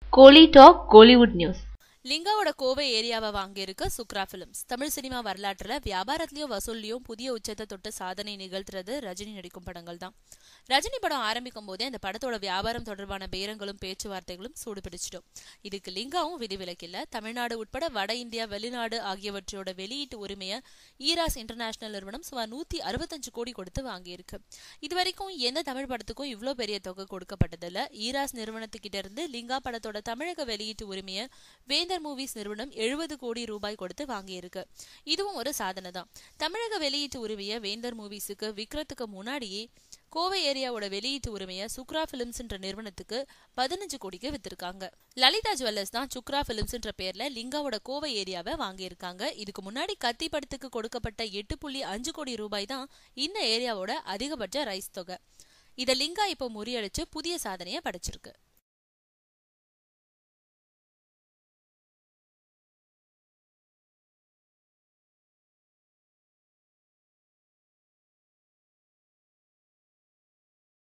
கோலி talk Kollywood news லிங்காவோட கோவை ஏரியாவை வாங்கியிருக்க சுக்ரா பிலிம்ஸ் தமிழ் சினிமா வரலாற்றுல வியாபாரத்திலயும் வசூல்லையும் புதிய உச்சத்தை தொட்டு சாதனை நிகழ்த்துறது ரஜினி நடிக்கும் படங்கள் தான் ரஜினி படம் ஆரம்பிக்கும் போதே அந்த படத்தோட வியாபாரம் தொடர்பான பேரங்களும் பேச்சுவார்த்தைகளும் சூடுபிடிச்சிடும் இதுக்கு லிங்காவும் விதிவிலக்கில்ல தமிழ்நாடு உட்பட வட இந்தியா வெளிநாடு ஆகியவற்றோட வெளியீட்டு உரிமையை ஈராஸ் இன்டர்நேஷனல் நிறுவனம் சுமார் நூத்தி அறுபத்தஞ்சு கோடி கொடுத்து வாங்கியிருக்கு இதுவரைக்கும் எந்த தமிழ் படத்துக்கும் இவ்வளோ பெரிய தொகை கொடுக்கப்பட்டதில்ல ஈராஸ் நிறுவனத்துக்கிட்ட இருந்து லிங்கா படத்தோட தமிழக வெளியீட்டு உரிமையை வேந்தர் மூவிஸ் நிறுவனம் எழுபது கோடி ரூபாய் கொடுத்து வாங்கியிருக்கு இதுவும் ஒரு சாதனை தான் தமிழக வெளியீட்டு உரிமையை வேந்தர் மூவிஸுக்கு விற்கிறதுக்கு முன்னாடியே கோவை ஏரியாவோட வெளியீட்டு உரிமையை சுக்ரா பிலிம்ஸ்ன்ற நிறுவனத்துக்கு பதினஞ்சு கோடிக்கு வித்திருக்காங்க லலிதா ஜுவல்லர்ஸ் தான் சுக்ரா பிலிம்ஸ்ன்ற பேர்ல லிங்காவோட கோவை ஏரியாவை வாங்கியிருக்காங்க இதுக்கு முன்னாடி கத்தி படத்துக்கு கொடுக்கப்பட்ட எட்டு புள்ளி அஞ்சு கோடி ரூபாய் தான் இந்த ஏரியாவோட அதிகபட்ச ரைஸ் தொகை இதை லிங்கா இப்போ முறியடிச்சு புதிய சாதனையை படைச்சிருக்கு